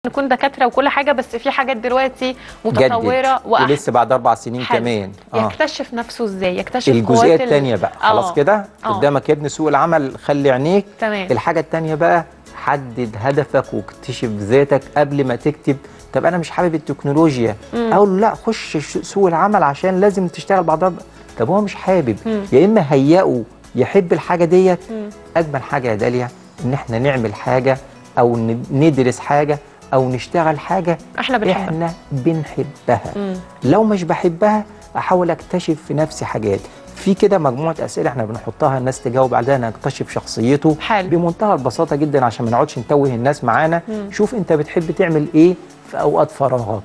نكون دكاتره وكل حاجه بس في حاجات دلوقتي متطوره جدد ولسه بعد اربع سنين حلو. كمان يكتشف نفسه ازاي يكتشف الجزئيه قوات ال- الثانيه بقى آه. خلاص كده آه. قدامك يا ابني سوق العمل خلي عينيك تمام الحاجه الثانيه بقى حدد هدفك واكتشف ذاتك قبل ما تكتب طب انا مش حابب التكنولوجيا مم. اقول له لا خش ش- سوق العمل عشان لازم تشتغل بعد أربع- طب هو مش حابب مم. يا اما هيئه يحب الحاجه ديت مم. اجمل حاجه يا داليا ان احنا نعمل حاجه او ن- ندرس حاجه او نشتغل حاجه احنا بنحبها احنا بنحبها مم. لو مش بحبها احاول اكتشف في نفسي حاجات في كده مجموعه اسئله احنا بنحطها الناس تجاوب عليها نكتشف شخصيته حلو. بمنتهى البساطه جدا عشان ما نقعدش نتوه الناس معانا مم. شوف انت بتحب تعمل ايه في اوقات فراغك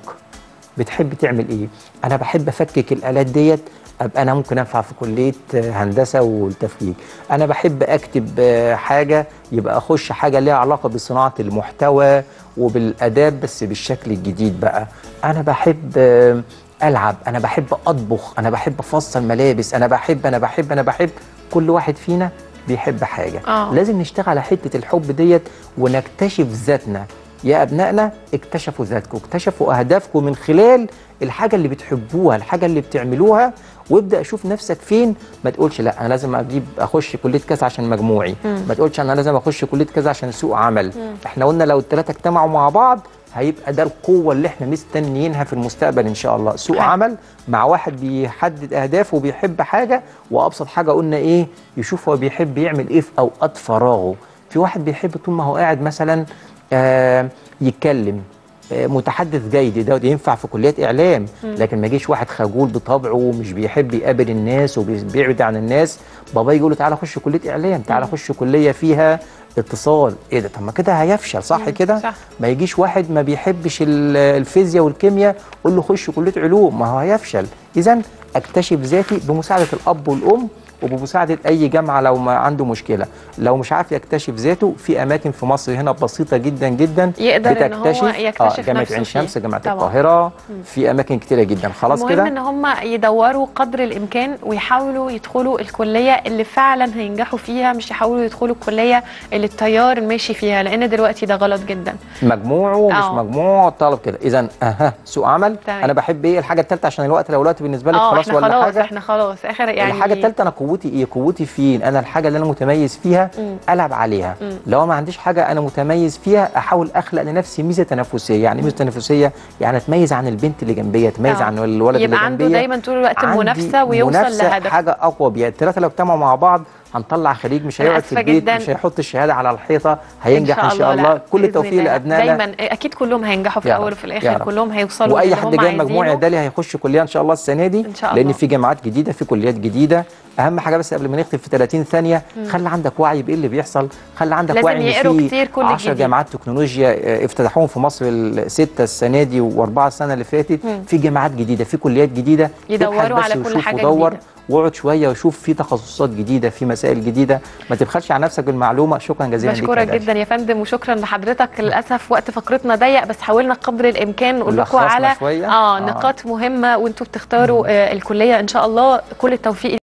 بتحب تعمل ايه انا بحب افكك الالات ديت ابقى انا ممكن انفع في كليه هندسه والتفكيك انا بحب اكتب آه، حاجه يبقى اخش حاجه ليها علاقه بصناعه المحتوى وبالاداب بس بالشكل الجديد بقى انا بحب آه، العب انا بحب اطبخ انا بحب افصل ملابس انا بحب انا بحب انا بحب كل واحد فينا بيحب حاجه آه. لازم نشتغل على حته الحب ديت ونكتشف ذاتنا يا ابنائنا اكتشفوا ذاتكم اكتشفوا اهدافكم من خلال الحاجه اللي بتحبوها الحاجه اللي بتعملوها وابدا اشوف نفسك فين ما تقولش لا انا لازم اجيب اخش كليه كذا عشان مجموعي مم. ما تقولش انا لازم اخش كليه كذا عشان سوق عمل احنا قلنا لو الثلاثه اجتمعوا مع بعض هيبقى ده القوه اللي احنا مستنيينها في المستقبل ان شاء الله سوق حلو. عمل مع واحد بيحدد اهدافه وبيحب حاجه وابسط حاجه قلنا ايه يشوف هو بيحب يعمل ايه في اوقات فراغه في واحد بيحب طول ما هو قاعد مثلا آه يتكلم آه، متحدث جيد ده ده ينفع في كليات اعلام لكن ما يجيش واحد خجول بطبعه ومش بيحب يقابل الناس وبيبعد عن الناس بابا يقول له تعالى خش كليه اعلام تعالى خش كليه فيها اتصال ايه ده طب ما كده هيفشل صح مم، كده صح. ما يجيش واحد ما بيحبش ال- الفيزياء والكيمياء قول له خش كليه علوم ما هو هيفشل اذا اكتشف ذاتي بمساعده الاب والام وبمساعده اي جامعه لو ما عنده مشكله لو مش عارف يكتشف ذاته في اماكن في مصر هنا بسيطه جدا جدا يقدر إن هو بتكتشف يكتشف آه جامعه نفسه عين فيه. شمس جامعه طبعاً. القاهره في اماكن كتيره جدا خلاص المهم كده ان هم يدوروا قدر الامكان ويحاولوا يدخلوا الكليه اللي فعلا هينجحوا فيها مش يحاولوا يدخلوا الكليه اللي التيار ماشي فيها لان دلوقتي ده غلط جدا مجموعه ومش آه. مجموعه طالب كده اذا اها سوق عمل تمام. انا بحب ايه الحاجه الثالثه عشان الوقت لو الوقت بالنسبه لك اه خلاص احنا ولا خلاص حاجه احنا خلاص اخر يعني الحاجه الثالثه انا قوتي ايه قوتي فين انا الحاجه اللي انا متميز فيها مم. العب عليها مم. لو ما عنديش حاجه انا متميز فيها احاول اخلق لنفسي ميزه تنافسيه يعني ميزه تنافسيه يعني اتميز عن البنت اللي جنبيه اتميز آه. عن الولد اللي يبقى عنده جنبيه دايما طول الوقت عندي منافسه ويوصل منافسة لهدف حاجه اقوى بيها الثلاثه لو اجتمعوا مع بعض هنطلع خريج مش أنا هيقعد في آسفة البيت جداً. مش هيحط الشهاده على الحيطه هينجح ان شاء الله, لا، كل بإذن التوفيق الله. لابنائنا دايما اكيد كلهم هينجحوا في يا رب، الاول وفي يا الاخر رب. كلهم هيوصلوا واي للي حد هم جاي مجموع عايزينه. دالي هيخش كليه ان شاء الله السنه دي إن شاء لان الله. في جامعات جديده في كليات جديده اهم حاجه بس قبل ما نختم في 30 ثانيه خلي عندك وعي بايه اللي بيحصل خلي عندك لازم وعي ان يقروا في كتير كل 10 الجديد. جامعات تكنولوجيا آه، افتتحوهم في مصر السته السنه دي واربعه السنه اللي فاتت مم. في جامعات جديده في كليات جديده يدوروا ابحث بس على كل وشوف حاجة ودور جديدة. واقعد شويه وشوف في تخصصات جديده في مسائل جديده ما تبخلش على نفسك بالمعلومه شكرا جزيلا ليك يا بشكرك داليا. جدا يا فندم وشكرا لحضرتك للاسف وقت فقرتنا ضيق بس حاولنا قدر الامكان نقول لكم لخصنا على شوية. اه آه. نقاط مهمه وانتم بتختاروا آه الكليه ان شاء الله كل التوفيق